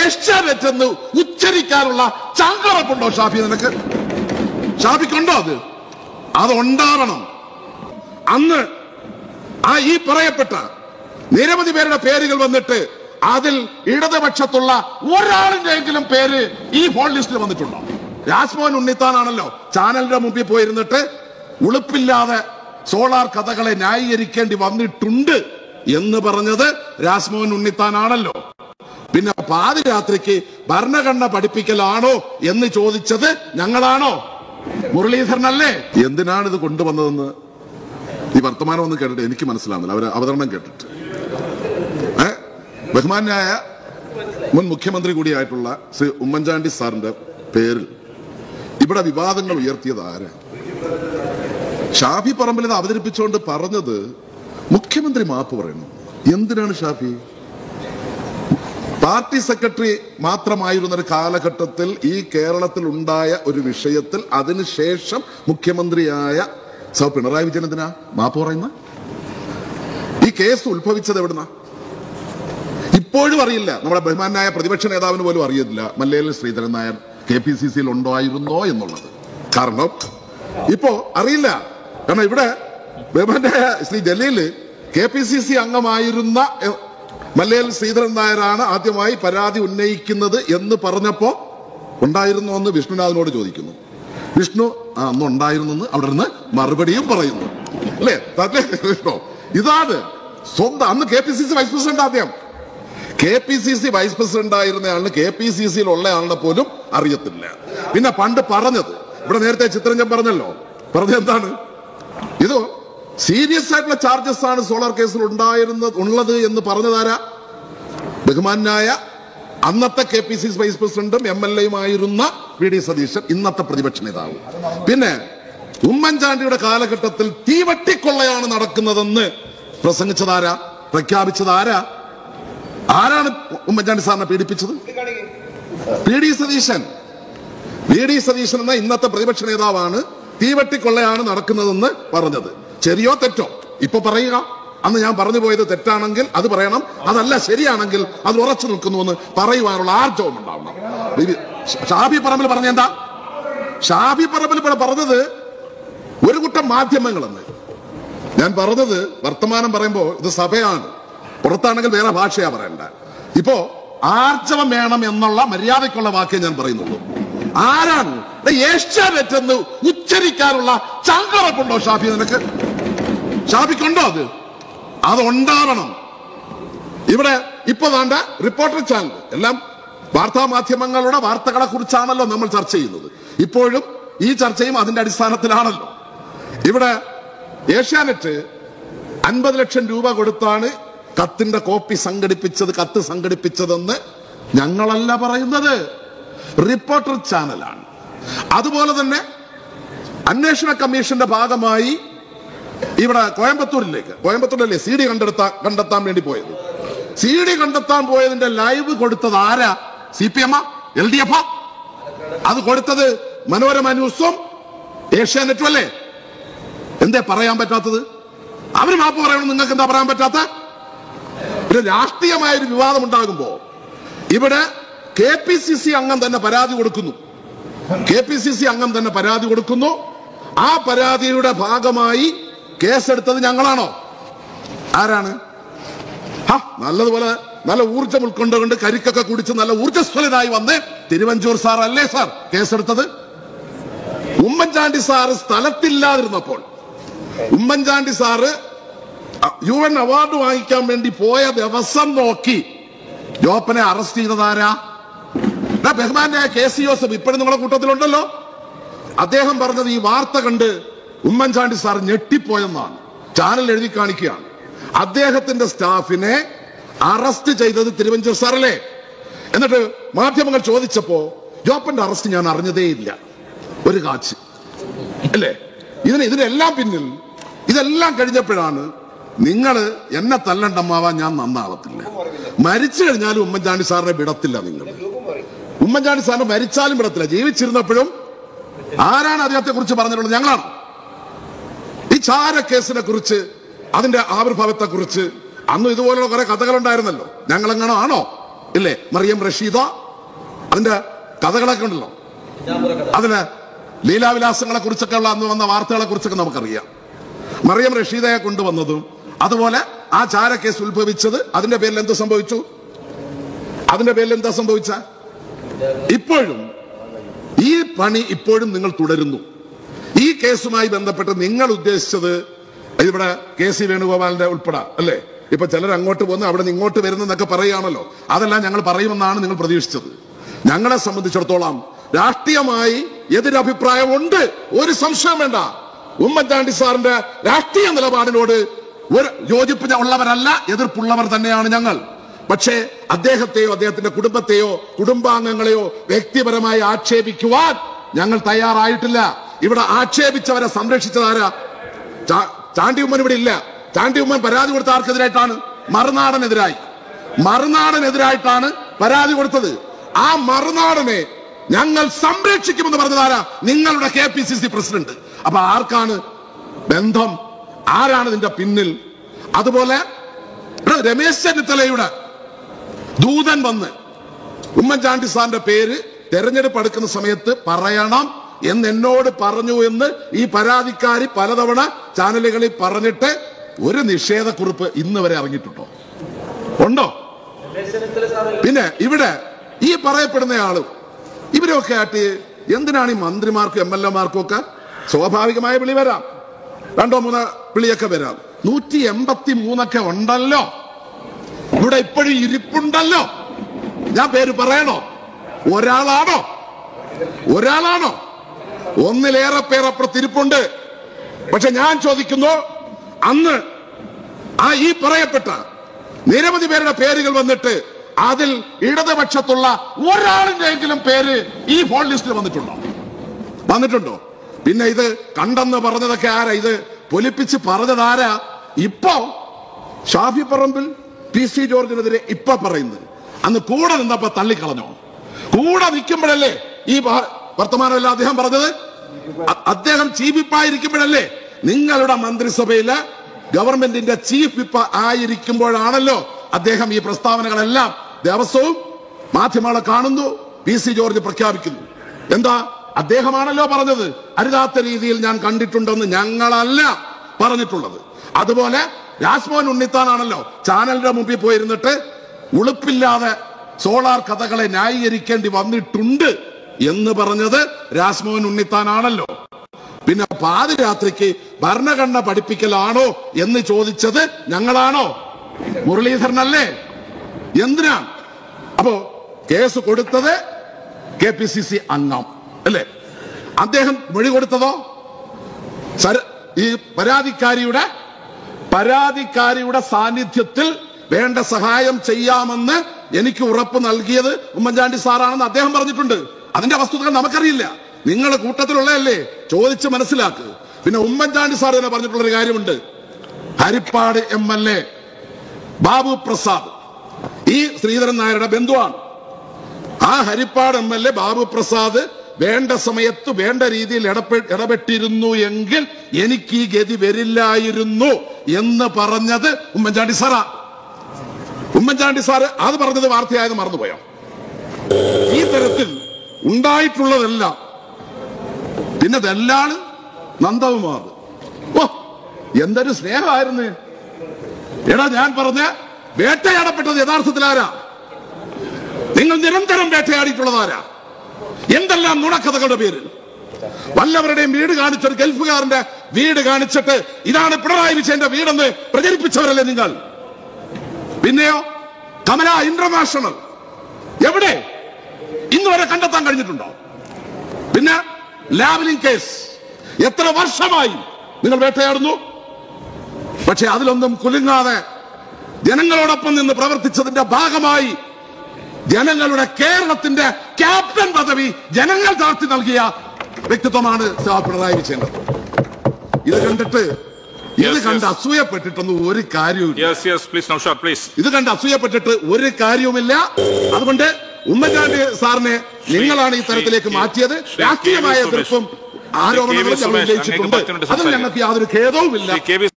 ഏഷ്യാനെറ്റ് എന്ന് ഉച്ചരിക്കാനുള്ള ചങ്കറപ്പുണ്ടോ ഷാഫി നിനക്ക് ഷാഫിക്കുണ്ടോ അത് അത് ഉണ്ടാവണം അന്ന് ആ ഈ പറയപ്പെട്ട നിരവധി പേരുടെ പേരുകൾ വന്നിട്ട് അതിൽ ഇടതുപക്ഷത്തുള്ള ഒരാളിന്റെയെങ്കിലും പേര് ഈ ഫോൺ ലിസ്റ്റിൽ വന്നിട്ടുണ്ടോ രാജ്മോഹൻ ഉണ്ണിത്താനാണല്ലോ ചാനലിന്റെ മുമ്പിൽ പോയിരുന്നിട്ട് ഉളുപ്പില്ലാതെ സോളാർ കഥകളെ ന്യായീകരിക്കേണ്ടി വന്നിട്ടുണ്ട് എന്ന് പറഞ്ഞത് രാജ്മോഹൻ ഉണ്ണിത്താനാണല്ലോ പിന്നെ പാതിരാത്രിക്ക് ഭരണഘടന പഠിപ്പിക്കലാണോ എന്ന് ചോദിച്ചത് ഞങ്ങളാണോ മുരളീധരനല്ലേ എന്തിനാണ് ഇത് കൊണ്ടുവന്നതെന്ന് ഈ വർത്തമാനം ഒന്ന് കേട്ടിട്ട് എനിക്ക് മനസ്സിലാവുന്നില്ല അവര് അവതരണം കേട്ടിട്ട് ഏ ബഹുമാനായ മുൻ മുഖ്യമന്ത്രി കൂടിയായിട്ടുള്ള ശ്രീ ഉമ്മൻചാണ്ടി സാറിന്റെ പേരിൽ ഇവിടെ വിവാദങ്ങൾ ഉയർത്തിയത് ആരാ ഷാഫി പറമ്പിൽ ഇത് അവതരിപ്പിച്ചുകൊണ്ട് പറഞ്ഞത് മുഖ്യമന്ത്രി മാപ്പ് പറയുന്നു എന്തിനാണ് ഷാഫി പാർട്ടി സെക്രട്ടറി മാത്രമായിരുന്ന ഒരു കാലഘട്ടത്തിൽ ഈ കേരളത്തിൽ ഉണ്ടായ ഒരു വിഷയത്തിൽ അതിനുശേഷം മുഖ്യമന്ത്രിയായ സൗ പിണറായി വിജയൻ എന്തിനാ മാപ്പ് പറയുന്ന ഈ കേസ് ഉത്ഭവിച്ചത് എവിടുന്ന ഇപ്പോഴും അറിയില്ല നമ്മുടെ ബഹുമാനായ പ്രതിപക്ഷ നേതാവിന് പോലും അറിയില്ല Mallayil Sreedharan Nair K P C സിയിൽ ഉണ്ടായിരുന്നോ എന്നുള്ളത് കാരണം ഇപ്പോ അറിയില്ല കാരണം ഇവിടെ ബഹുമാനായ Shri Jaleel K P C C അംഗമായിരുന്ന എ, മല്ലയിൽ ശ്രീധരൻ നായരാണ് ആദ്യമായി പരാതി ഉന്നയിക്കുന്നത് എന്ന് പറഞ്ഞപ്പോ ഉണ്ടായിരുന്നോ എന്ന് വിഷ്ണുനാഥിനോട് ചോദിക്കുന്നു വിഷ്ണു ആ അന്ന് ഉണ്ടായിരുന്നെന്ന് അവിടെ നിന്ന് മറുപടിയും പറയുന്നു അല്ലേ അതല്ലേ വിഷ്ണു ഇതാണ് സ്വന്തം അന്ന് K P C C vice president ആദ്യം K P C C vice president ആയിരുന്ന ആളിന് കെ പി സി സിയിൽ ഉള്ള ആളിനെ പോലും അറിയത്തില്ല പിന്നെ പണ്ട് പറഞ്ഞത് ഇവിടെ നേരത്തെ ചിത്രഞ്ജൻ പറഞ്ഞല്ലോ പറഞ്ഞത് എന്താണ് ഇത് സീരിയസ് ആയിട്ടുള്ള ചാർജസ് ആണ് സോളാർ കേസിൽ ഉണ്ടായിരുന്നത് ഉള്ളത് എന്ന് പറഞ്ഞതാരാ ബഹുമാനായ അന്നത്തെ K P C C vice പ്രസിഡന്റും എം എൽ എയുമായിരുന്ന വി ഡി സതീശൻ ഇന്നത്തെ പ്രതിപക്ഷ നേതാവ് പിന്നെ ഉമ്മൻചാണ്ടിയുടെ കാലഘട്ടത്തിൽ തീവട്ടിക്കൊള്ളയാണ് നടക്കുന്നതെന്ന് പ്രസംഗിച്ചതാരാ പ്രഖ്യാപിച്ചതാരാ ആരാണ് ഉമ്മൻചാണ്ടി സാറിനെ പീഡിപ്പിച്ചത് P D Satheesan V D Satheesan എന്ന ഇന്നത്തെ പ്രതിപക്ഷ നേതാവാണ് തീവട്ടിക്കൊള്ളയാണ് നടക്കുന്നതെന്ന് പറഞ്ഞത് ശരിയോ തെറ്റോ ഇപ്പൊ പറയുക അന്ന് ഞാൻ പറഞ്ഞു പോയത് തെറ്റാണെങ്കിൽ അത് പറയണം അതല്ല ശരിയാണെങ്കിൽ അത് ഉറച്ചു നിൽക്കുന്നുവെന്ന് പറയുവാനുള്ള ആർജവം ഉണ്ടാവണം ഇത് ഷാഫി പറമ്പിൽ പറഞ്ഞ എന്താ ഷാഫി പറമ്പിൽ ഇവിടെ പറഞ്ഞത് ഒരു കൂട്ടം മാധ്യമങ്ങളെന്ന് ഞാൻ പറഞ്ഞത് വർത്തമാനം പറയുമ്പോൾ ഇത് സഭയാണ് പുറത്താണെങ്കിൽ വേറെ ഭാഷയാ പറയണ്ട ഇപ്പോ ആർജവം വേണം എന്നുള്ള മര്യാദയ്ക്കുള്ള വാക്കേ ഞാൻ പറയുന്നുള്ളൂ ആരാണ് ദേ ഏഷ്യാനെറ്റ് എന്ന് ഉച്ചരിക്കാനുള്ള ചങ്കറപ്പുണ്ടോ ഷാഫി നിനക്ക് ഷാഫിക്കുണ്ടോ അത് അത് ഉണ്ടാവണം ഇവിടെ ഇപ്പൊ താണ്ട റിപ്പോർട്ടർ ചാനൽ എല്ലാം വാർത്താ മാധ്യമങ്ങളുടെ വാർത്തകളെ കുറിച്ചാണല്ലോ നമ്മൾ ചർച്ച ചെയ്യുന്നത് ഇപ്പോഴും ഈ ചർച്ചയും അതിന്റെ അടിസ്ഥാനത്തിലാണല്ലോ ഇവിടെ ഏഷ്യാനെറ്റ് അൻപത് ലക്ഷം രൂപ കൊടുത്താണ് കത്തിന്റെ കോപ്പി സംഘടിപ്പിച്ചത് കത്ത് സംഘടിപ്പിച്ചതെന്ന് ഞങ്ങളല്ല പറയുന്നത് റിപ്പോർട്ടർ ചാനലാണ് അതുപോലെ തന്നെ അന്വേഷണ കമ്മീഷന്റെ ഭാഗമായി ഇവിടെ കോയമ്പത്തൂരിലേക്ക് കോയമ്പത്തൂരിലല്ലേ സി ഡി കണ്ടെടുത്താൻ കണ്ടെത്താൻ വേണ്ടി പോയത് സി ഡി കണ്ടെത്താൻ പോയതിന്റെ ലൈവ് കൊടുത്തത് ആരാ C P M L D F അത് കൊടുത്തത് മനോരമ ന്യൂസും ഏഷ്യാനെറ്റും അല്ലേ എന്തേ പറയാൻ പറ്റാത്തത് അവര് മാപ്പ് പറയണം നിങ്ങൾക്ക് എന്താ പറയാൻ പറ്റാത്ത ഒരു രാഷ്ട്രീയമായ ഒരു വിവാദം ഉണ്ടാകുമ്പോ ഇവിടെ കെ പി സി സി അംഗം തന്നെ പരാതി കൊടുക്കുന്നു കെ പി സി സി അംഗം തന്നെ പരാതി കൊടുക്കുന്നു ആ പരാതിയുടെ ഭാഗമായി കേസെടുത്തത് ഞങ്ങളാണോ ആരാണ് ഹ, നല്ലതുപോലെ നല്ല ഊർജ്ജം ഉൾക്കൊണ്ടുകൊണ്ട് കരിക്കൊക്കെ കുടിച്ച് നല്ല ഊർജ്ജസ്വലനായി വന്ന് തിരുവഞ്ചൂർ സാർ അല്ലേ സാർ കേസെടുത്തത് ഉമ്മൻചാണ്ടി സാറ് സ്ഥലത്തില്ലാതിരുന്നപ്പോൾ Oommen Chandy sir U N award വാങ്ങിക്കാൻ വേണ്ടി പോയ ദിവസം നോക്കി ജോപ്പനെ അറസ്റ്റ് ചെയ്തതാരാ ദാ ബഹ്മാന്റെ കെ സി ജോസഫ് ഇപ്പോഴും നിങ്ങളുടെ കൂട്ടത്തിലുണ്ടല്ലോ അദ്ദേഹം പറഞ്ഞത് ഈ വാർത്ത കണ്ട് ഉമ്മൻചാണ്ടി സാർ ഞെട്ടിപ്പോയെന്നാണ് ചാനൽ എഴുതി കാണിക്കുകയാണ് അദ്ദേഹത്തിന്റെ സ്റ്റാഫിനെ അറസ്റ്റ് ചെയ്തത് തിരുവഞ്ചൂർ സാറല്ലേ എന്നിട്ട് മാധ്യമങ്ങൾ ചോദിച്ചപ്പോ ജോപ്പന്റെ അറസ്റ്റ് ഞാൻ അറിഞ്ഞതേയില്ല ഒരു കാച്ച് അല്ലേ ഇതിന് ഇതിനെല്ലാം പിന്നിൽ ഇതെല്ലാം കഴിഞ്ഞപ്പോഴാണ് നിങ്ങൾ എന്നെ തല്ലണ്ടമ്മാവാൻ ഞാൻ നന്നാവത്തില്ല മരിച്ചു കഴിഞ്ഞാലും ഉമ്മൻചാണ്ടി സാറിനെ വിടത്തില്ല നിങ്ങൾ ഉമ്മൻചാണ്ടി സാറിനെ മരിച്ചാലും വിടത്തില്ല ജീവിച്ചിരുന്നപ്പോഴും ആരാണ് അദ്ദേഹത്തെ കുറിച്ച് പറഞ്ഞിട്ടുള്ളത് ഞങ്ങളാണ് ഈ ചാര കേസിനെ കുറിച്ച് അതിന്റെ ആവിർഭാവത്തെ കുറിച്ച് അന്ന് ഇതുപോലുള്ള കുറെ കഥകളുണ്ടായിരുന്നല്ലോ ഞങ്ങളെങ്ങാണോ ആണോ ഇല്ലേ മറിയം റഷീദ അതിന്റെ കഥകളൊക്കെ ഉണ്ടല്ലോ അതിന് ലീലാവിലാസങ്ങളെ കുറിച്ചൊക്കെ ഉള്ള അന്ന് വന്ന വാർത്തകളെ കുറിച്ചൊക്കെ നമുക്കറിയാം മറിയം റഷീദയെ കൊണ്ടുവന്നതും അതുപോലെ ആ ചാരക്കേസ് ഉത്ഭവിച്ചത് അതിന്റെ പേരിൽ എന്ത് സംഭവിച്ചു അതിന്റെ പേരിൽ എന്താ സംഭവിച്ച ഇപ്പോഴും ഈ പണി ഇപ്പോഴും നിങ്ങൾ തുടരുന്നു ഈ കേസുമായി ബന്ധപ്പെട്ട് നിങ്ങൾ ഉദ്ദേശിച്ചത് ഇവിടെ കെ സി വേണുഗോപാലിന്റെ ഉൾപ്പെടെ അല്ലേ ഇപ്പൊ ചിലർ അങ്ങോട്ട് പോകുന്നു അവിടെ നിന്ന് ഇങ്ങോട്ട് വരുന്നെന്നൊക്കെ പറയുകയാണല്ലോ അതെല്ലാം ഞങ്ങൾ പറയുമെന്നാണ് നിങ്ങൾ പ്രതീക്ഷിച്ചത് ഞങ്ങളെ സംബന്ധിച്ചിടത്തോളം രാഷ്ട്രീയമായി എതിരഭിപ്രായമുണ്ട് ഒരു സംശയം വേണ്ട ഉമ്മൻചാണ്ടി സാറിന്റെ രാഷ്ട്രീയ നിലപാടിനോട് ഒരു യോജിപ്പ് ഉള്ളവരല്ല എതിർപ്പുള്ളവർ തന്നെയാണ് ഞങ്ങൾ പക്ഷേ അദ്ദേഹത്തെയോ അദ്ദേഹത്തിന്റെ കുടുംബത്തെയോ കുടുംബാംഗങ്ങളെയോ വ്യക്തിപരമായി ആക്ഷേപിക്കുവാൻ ഞങ്ങൾ തയ്യാറായിട്ടില്ല ഇവിടെ ആക്ഷേപിച്ചവരെ സംരക്ഷിച്ചതാരാ ചാ- ചാണ്ടി ഉമ്മൻ ഇവിടെ ഇല്ല ചാണ്ടി ഉമ്മൻ പരാതി കൊടുത്ത ആർക്കെതിരായിട്ടാണ് മറുനാടനെതിരായി മറുനാടനെതിരായിട്ടാണ് പരാതി കൊടുത്തത് ആ മറുനാടനെ ഞങ്ങൾ സംരക്ഷിക്കുമെന്ന് പറഞ്ഞതാരാ നിങ്ങളുടെ K P C C president അപ്പൊ ആർക്കാണ് ബന്ധം ആരാണ് ഇതിന്റെ പിന്നിൽ അതുപോലെ ഇവിടെ രമേശ് ചെന്നിത്തലയുടെ ദൂതൻ വന്ന് ഉമ്മൻചാണ്ടി സാറിന്റെ പേര് തെരഞ്ഞെടുപ്പ് അടുക്കുന്ന സമയത്ത് പറയണം എന്ന് എന്നോട് പറഞ്ഞു എന്ന് ഈ പരാതിക്കാരി പലതവണ ചാനലുകളിൽ പറഞ്ഞിട്ട് ഒരു നിഷേധക്കുറിപ്പ് ഇന്ന് വരെ ഇറങ്ങിയിട്ടുണ്ടോ ഉണ്ടോ പിന്നെ ഇവിടെ ഈ പറയപ്പെടുന്ന ആള് ഇവരൊക്കെ ആയിട്ട് എന്തിനാണ് ഈ മന്ത്രിമാർക്കും എം എൽ എമാർക്കും ഒക്കെ സ്വാഭാവികമായ വിളി വരാം രണ്ടോ മൂന്നോ വിളിയൊക്കെ വരാം നൂറ്റി എൺപത്തി മൂന്നൊക്കെ ഉണ്ടല്ലോ ഇവിടെ ഇപ്പോഴും ഇരിപ്പുണ്ടല്ലോ ഞാൻ പേര് പറയണോ ഒരാളാണോ ഒരാളാണോ ഒന്നിലേറെ പേർ അപ്പുറത്തിരിപ്പുണ്ട് പക്ഷെ ഞാൻ ചോദിക്കുന്നു അന്ന് ആ ഈ പറയപ്പെട്ട നിരവധി പേരുടെ പേരുകൾ വന്നിട്ട് അതിൽ ഇടതുപക്ഷത്തുള്ള ഒരാളിന്റെയെങ്കിലും പേര് ഈ ഫോൺ ലിസ്റ്റിൽ വന്നിട്ടുണ്ടോ വന്നിട്ടുണ്ടോ പിന്നെ ഇത് കണ്ടെന്ന് പറഞ്ഞതൊക്കെ ആരാ ഇത് പൊലിപ്പിച്ച് പറഞ്ഞതാരാ ഇപ്പോ ഷാഫി പറമ്പിൽ പി സി ജോർജിനെതിരെ ഇപ്പൊ പറയുന്നത് അന്ന് കൂടെ നിന്നപ്പോ തള്ളിക്കളഞ്ഞോ കൂടെ നിൽക്കുമ്പോഴല്ലേ ഈ വ- വർത്തമാനമല്ല അദ്ദേഹം പറഞ്ഞത് അ- അദ്ദേഹം ചീഫ് വിപ്പായിരിക്കുമ്പോഴല്ലേ നിങ്ങളുടെ മന്ത്രിസഭയില് ഗവൺമെന്റിന്റെ ചീഫ് വിപ്പ് ആയിരിക്കുമ്പോഴാണല്ലോ അദ്ദേഹം ഈ പ്രസ്താവനകളെല്ലാം ദിവസവും മാധ്യമങ്ങളെ കാണുന്നു പി സി ജോർജ് പ്രഖ്യാപിക്കുന്നു എന്താ അദ്ദേഹമാണല്ലോ പറഞ്ഞത് അരുതാത്ത രീതിയിൽ ഞാൻ കണ്ടിട്ടുണ്ടെന്ന് ഞങ്ങളല്ല പറഞ്ഞിട്ടുള്ളത് അതുപോലെ രാജ്മോഹൻ ഉണ്ണിത്താനാണല്ലോ ചാനലിന്റെ മുമ്പിൽ പോയിരുന്നിട്ട് ഉളുപ്പില്ലാതെ സോളാർ കഥകളെ ന്യായീകരിക്കേണ്ടി വന്നിട്ടുണ്ട് എന്ന് പറഞ്ഞത് രാജ്മോഹൻ ഉണ്ണിത്താനാണല്ലോ പിന്നെ പാതിരാത്രിക്ക് ഭരണഘടന പഠിപ്പിക്കലാണോ എന്ന് ചോദിച്ചത് ഞങ്ങളാണോ മുരളീധരനല്ലേ എന്തിനാ അപ്പോ കേസ് കൊടുത്തത് കെ പി സി സി അംഗം അല്ലേ അദ്ദേഹം മൊഴി കൊടുത്തതോ സര- ഈ പരാതിക്കാരിയുടെ പരാതിക്കാരിയുടെ സാന്നിധ്യത്തിൽ വേണ്ട സഹായം ചെയ്യാമെന്ന് എനിക്ക് ഉറപ്പ് നൽകിയത് ഉമ്മൻചാണ്ടി സാറാണെന്ന് അദ്ദേഹം പറഞ്ഞിട്ടുണ്ട് അതിന്റെ വസ്തുതകൾ നമുക്കറിയില്ല നിങ്ങൾ കൂട്ടത്തിലുള്ളതല്ലേ ചോദിച്ച് മനസ്സിലാക്ക് പിന്നെ ഉമ്മൻചാണ്ടി സാർ തന്നെ പറഞ്ഞിട്ടുള്ള ഒരു കാര്യമുണ്ട് Haripad M L A Babu Prasad ഈ ശ്രീധരൻ നായരുടെ ബന്ധുവാണ് ആ Haripad M L A Babu Prasad വേണ്ട സമയത്ത് വേണ്ട രീതിയിൽ ഇടപെ ഇടപെട്ടിരുന്നു എങ്കിൽ എനിക്ക് ഈ ഗതി വരില്ലായിരുന്നു എന്ന് പറഞ്ഞത് ഉമ്മൻചാണ്ടി സാറാ ഉമ്മൻചാണ്ടി സാറ് അത് പറഞ്ഞത് വാർത്തയായത് മറന്നുപോയോ ഈ തരത്തിൽ ഉണ്ടായിട്ടുള്ളതെല്ലാം പിന്നെ ദല്ലാള് നന്ദകുമാർ ഓ എന്തൊരു സ്നേഹമായിരുന്നു എടാ ഞാൻ പറഞ്ഞ വേട്ടയാടപ്പെട്ടത് യഥാർത്ഥത്തിൽ ആരാ നിങ്ങൾ നിരന്തരം വേട്ടയാടിയിട്ടുള്ളതാരാ എന്തെല്ലാം നുണക്കഥകളുടെ പേര് വല്ലവരുടെയും വീട് കാണിച്ചൊരു ഗൾഫുകാരന്റെ വീട് കാണിച്ചിട്ട് ഇതാണ് പിണറായി വിജയന്റെ വീടെന്ന് പ്രചരിപ്പിച്ചവരല്ലേ നിങ്ങൾ പിന്നെയോ കമല ഇന്റർനാഷണൽ എവിടെ ഇന്ന് വരെ കണ്ടെത്താൻ കഴിഞ്ഞിട്ടുണ്ടോ പിന്നെ ലാവലിംഗ് കേസ് എത്ര വർഷമായി നിങ്ങൾ വേട്ടയാടുന്നു പക്ഷെ അതിലൊന്നും കുലുങ്ങാതെ ജനങ്ങളോടൊപ്പം നിന്ന് പ്രവർത്തിച്ചതിന്റെ ഭാഗമായി ജനങ്ങളുടെ കേരളത്തിന്റെ ക്യാപ്റ്റൻ പദവി ജനങ്ങൾ താഴ്ത്തി നൽകിയ വ്യക്തിത്വമാണ് സഹ പിണറായി വിജയൻ ഇത് കണ്ടിട്ട് ഇത് Yes, കണ്ട് yes. അസൂയപ്പെട്ടിട്ടൊന്നും ഒരു കാര്യവും Yes, yes, please, Naushad, please. ഇത് കണ്ട് അസൂയപ്പെട്ടിട്ട് ഒരു കാര്യവുമില്ല അതുകൊണ്ട് ഉമ്മൻചാണ്ടി സാറിനെ നിങ്ങളാണ് ഈ തരത്തിലേക്ക് ശ്രീ- മാറ്റിയത് ശ്രീ രാഷ്ട്രീയമായ കെ വി സുമേഷ്. എതിർപ്പും ശ്രീ കെ വി ആരോപണങ്ങളും ഞങ്ങൾ സുമേഷ്, ഉന്നയിച്ചിട്ടുണ്ട് അങ്ങേക്ക് പത്ത് മിനിറ്റ് അതിൽ ഞങ്ങൾക്ക് യാതൊരു ഖേദവുമില്ല ശ്രീ കെ വി